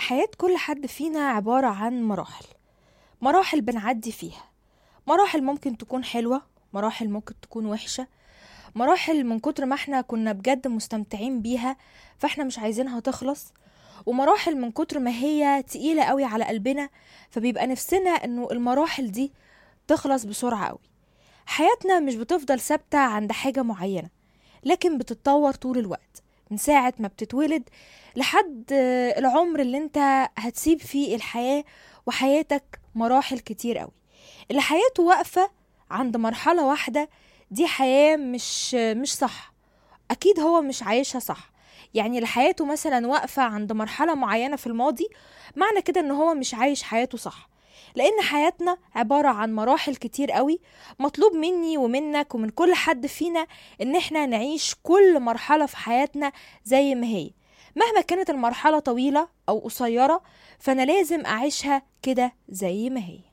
حياة كل حد فينا عبارة عن مراحل مراحل بنعدي فيها مراحل ممكن تكون حلوة مراحل ممكن تكون وحشة مراحل من كتر ما احنا كنا بجد مستمتعين بيها فاحنا مش عايزينها تخلص ومراحل من كتر ما هي تقيلة قوي على قلبنا فبيبقى نفسنا انه المراحل دي تخلص بسرعة قوي حياتنا مش بتفضل ثابتة عند حاجة معينة لكن بتتطور طول الوقت من ساعة ما بتتولد لحد آه، العمر اللي انت هتسيب فيه الحياة وحياتك مراحل كتير قوي اللي حياته واقفة عند مرحلة واحدة دي حياة مش مش صح أكيد هو مش عايشها صح يعني اللي حياته مثلا واقفة عند مرحلة معينة في الماضي معنى كده ان هو مش عايش حياته صح لأن حياتنا عبارة عن مراحل كتير قوي مطلوب مني ومنك ومن كل حد فينا ان احنا نعيش كل مرحلة في حياتنا زي ما هي مهما كانت المرحلة طويلة أو قصيرة فأنا لازم أعيشها كده زي ما هي